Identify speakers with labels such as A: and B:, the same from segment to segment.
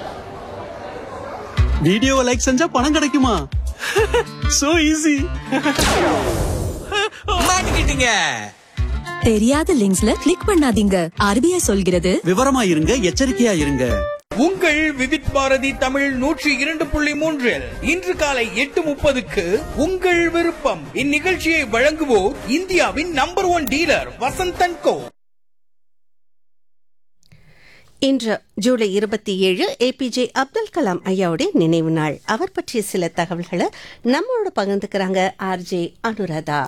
A: வீடியோவை லைக் செஞ்சா பணம் கிடைக்குமா சோ ஈஸி
B: மாட்டிக்கிட்டீங்க
C: தெரியாத லிங்க்ஸ்ல கிளிக் பண்ணாதீங்க ஆர்பிஐ சொல்கிறது
A: விவரமா இருங்க எச்சரிக்கையா இருங்க
B: உங்கள் விவித் பாரதி தமிழ் நூற்றி இரண்டு புள்ளி மூன்றில் இன்று காலை எட்டு முப்பதுக்கு உங்கள் விருப்பம் இந்நிகழ்ச்சியை வழங்குவோர் இந்தியாவின் number one dealer Vasanthan Co
D: இன்று ஜூலை இருபத்தி ஏழு ஏபிஜே அப்துல் கலாம் ஐயாவுடைய நினைவு நாள் அவர் பற்றிய சில தகவல்களை நம்மளோட பகிர்ந்துக்கிறாங்க ஆர்ஜே அனுராதா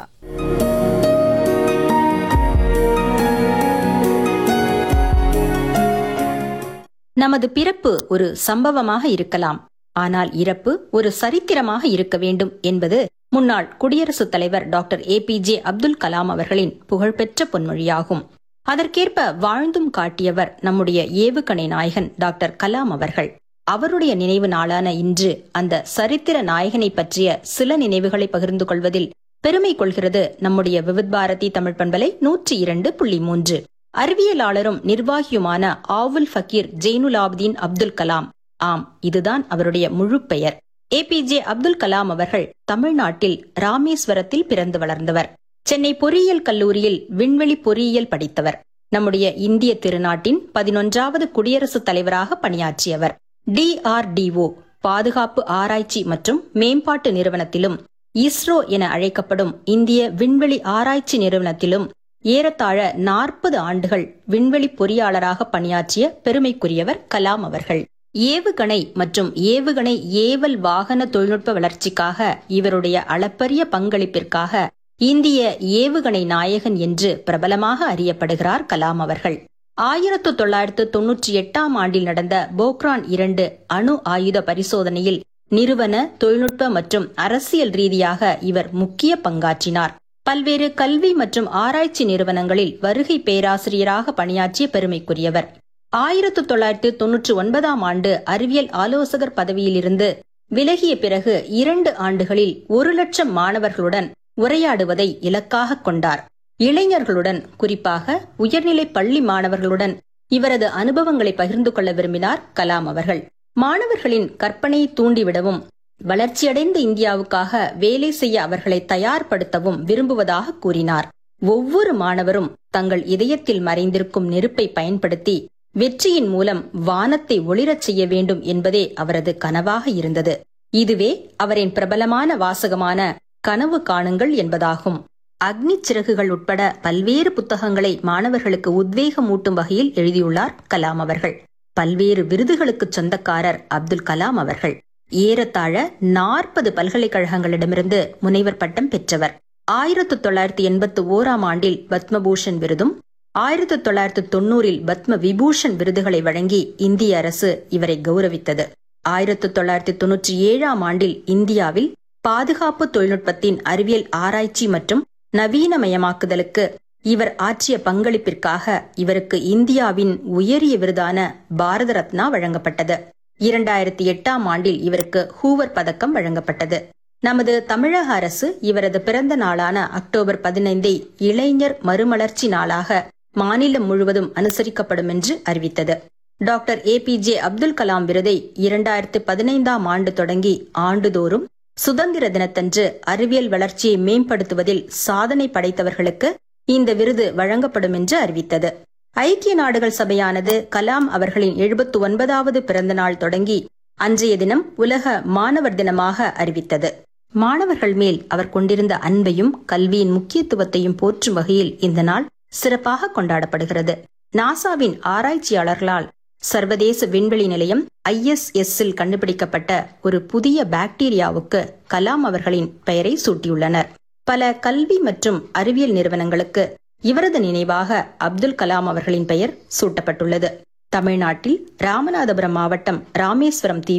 E: நமது பிறப்பு ஒரு சம்பவமாக இருக்கலாம் ஆனால் இறப்பு ஒரு சரித்திரமாக இருக்க வேண்டும் என்பது முன்னாள் குடியரசுத் தலைவர் டாக்டர் ஏபிஜே அப்துல் கலாம் அவர்களின் புகழ்பெற்ற பொன்மொழியாகும் அதற்கேற்ப வாழ்ந்தும் காட்டியவர் நம்முடைய ஏவுகணை நாயகன் டாக்டர் கலாம் அவர்கள் அவருடைய நினைவு நாளான இன்று அந்த சரித்திர நாயகனை பற்றிய சில நினைவுகளை பகிர்ந்து கொள்வதில் பெருமை கொள்கிறது நம்முடைய விவித் பாரதி தமிழ் பண்பலை நூற்றி இரண்டு புள்ளி மூன்று அறிவியலாளரும் நிர்வாகியுமான ஆவுல் ஃபக்கீர் ஜெயினுலாப்தீன் அப்துல் கலாம் ஆம் இதுதான் அவருடைய முழு பெயர் ஏபிஜே அப்துல் கலாம் அவர்கள் தமிழ்நாட்டில் ராமேஸ்வரத்தில் பிறந்து வளர்ந்தவர் சென்னை பொறியியல் கல்லூரியில் விண்வெளி பொறியியல் படித்தவர் நம்முடைய இந்திய திருநாட்டின் பதினொன்றாவது குடியரசுத் தலைவராக பணியாற்றியவர் டிஆர்டிஓ பாதுகாப்பு ஆராய்ச்சி மற்றும் மேம்பாட்டு நிறுவனத்திலும் இஸ்ரோ என அழைக்கப்படும் இந்திய விண்வெளி ஆராய்ச்சி நிறுவனத்திலும் ஏறத்தாழ நாற்பது ஆண்டுகள் விண்வெளி பொறியாளராக பணியாற்றிய பெருமைக்குரியவர் கலாம் அவர்கள் ஏவுகணை மற்றும் ஏவுகணை ஏவல் வாகன தொழில்நுட்ப வளர்ச்சிக்காக இவருடைய அளப்பரிய பங்களிப்பிற்காக இந்திய ஏவுகணை நாயகன் என்று பிரபலமாக அறியப்படுகிறார் கலாம் அவர்கள் ஆயிரத்து தொள்ளாயிரத்து தொன்னூற்றி எட்டாம் ஆண்டில் நடந்த போக்ரான் இரண்டு அணு ஆயுத பரிசோதனையில் நிறுவன தொழில்நுட்ப மற்றும் அரசியல் ரீதியாக இவர் முக்கிய பங்காற்றினார் பல்வேறு கல்வி மற்றும் ஆராய்ச்சி நிறுவனங்களில் வருகை பேராசிரியராக பணியாற்றிய பெருமைக்குரியவர் ஆயிரத்து தொள்ளாயிரத்து தொன்னூற்றி ஒன்பதாம் ஆண்டு அறிவியல் ஆலோசகர் பதவியிலிருந்து விலகிய பிறகு இரண்டு ஆண்டுகளில் ஒரு லட்சம் மாணவர்களுடன் உரையாடுவதை இலக்காக கொண்டார் இளைஞர்களுடன் குறிப்பாக உயர்நிலை பள்ளி மாணவர்களுடன் இவரது அனுபவங்களை பகிர்ந்து கொள்ள விரும்பினார் கலாம் அவர்கள் மாணவர்களின் கற்பனையை தூண்டிவிடவும் வளர்ச்சியடைந்த இந்தியாவுக்காக வேலை செய்ய அவர்களை தயார்படுத்தவும் விரும்புவதாக கூறினார் ஒவ்வொரு மாணவரும் தங்கள் இதயத்தில் மறைந்திருக்கும் நெருப்பை பயன்படுத்தி வெற்றியின் மூலம் வானத்தை ஒளிரச் செய்ய வேண்டும் என்பதே அவரது கனவாக இருந்தது இதுவே அவரின் பிரபலமான வாசகமான கனவு காணுங்கள் என்பதாகும் அக்னி சிறகுகள் உட்பட பல்வேறு புத்தகங்களை மாணவர்களுக்கு உத்வேகமூட்டும் வகையில் எழுதியுள்ளார் கலாம் அவர்கள் பல்வேறு விருதுகளுக்கு சொந்தக்காரர் அப்துல் கலாம் அவர்கள் ஏறத்தாழ நாற்பது பல்கலைக்கழகங்களிடமிருந்து முனைவர் பட்டம் பெற்றவர் ஆயிரத்து தொள்ளாயிரத்தி எண்பத்தி ஓராம் ஆண்டில் பத்மபூஷன் விருதும் ஆயிரத்து தொள்ளாயிரத்து தொன்னூறில் பத்ம விபூஷன் விருதுகளை வழங்கி இந்திய அரசு இவரை கௌரவித்தது ஆயிரத்து தொள்ளாயிரத்தி தொன்னூற்றி ஏழாம் ஆண்டில் இந்தியாவில் பாதுகாப்பு தொழில்நுட்பத்தின் அறிவியல் ஆராய்ச்சி மற்றும் நவீனமயமாக்குதலுக்கு இவர் ஆற்றிய பங்களிப்பிற்காக இவருக்கு இந்தியாவின் உயரிய விருதான பாரத ரத்னா வழங்கப்பட்டது இரண்டாயிரத்தி எட்டாம் ஆண்டில் இவருக்கு ஹூவர் பதக்கம் வழங்கப்பட்டது நமது தமிழக அரசு இவரது பிறந்த நாளான அக்டோபர் பதினைந்தை இளைஞர் மறுமலர்ச்சி நாளாக மாநிலம் முழுவதும் அனுசரிக்கப்படும் என்று அறிவித்தது doctor A P J Abdul Kalam விருதை இரண்டாயிரத்து பதினைந்தாம் ஆண்டு தொடங்கி ஆண்டுதோறும் சுதந்திர தினத்தன்று அறிவியல் வளர்ச்சியை மேம்படுத்துவதில் சாதனை படைத்தவர்களுக்கு இந்த விருது வழங்கப்படும் என்று அறிவித்தது ஐக்கிய நாடுகள் சபையானது கலாம் அவர்களின் எழுபத்து ஒன்பதாவது பிறந்த நாள் தொடங்கி அன்றைய தினம் உலக மாணவர் தினமாக அறிவித்தது மாணவர்கள் மேல் அவர் கொண்டிருந்த அன்பையும் கல்வியின் முக்கியத்துவத்தையும் போற்றும் வகையில் இந்த நாள் சிறப்பாக கொண்டாடப்படுகிறது நாசாவின் ஆராய்ச்சியாளர்களால் சர்வதேச விண்வெளி நிலையம் ஐஎஸ்எஸ் இல் கண்டுபிடிக்கப்பட்ட ஒரு புதிய பாக்டீரியாவுக்கு கலாம் அவர்களின் பெயரை சூட்டியுள்ளனர் பல கல்வி மற்றும் அறிவியல் நிறுவனங்களுக்கு இவரது நினைவாக அப்துல் கலாம் அவர்களின் பெயர் சூட்டப்பட்டுள்ளது தமிழ்நாட்டில் ராமநாதபுரம் மாவட்டம் ராமேஸ்வரம் தீவில்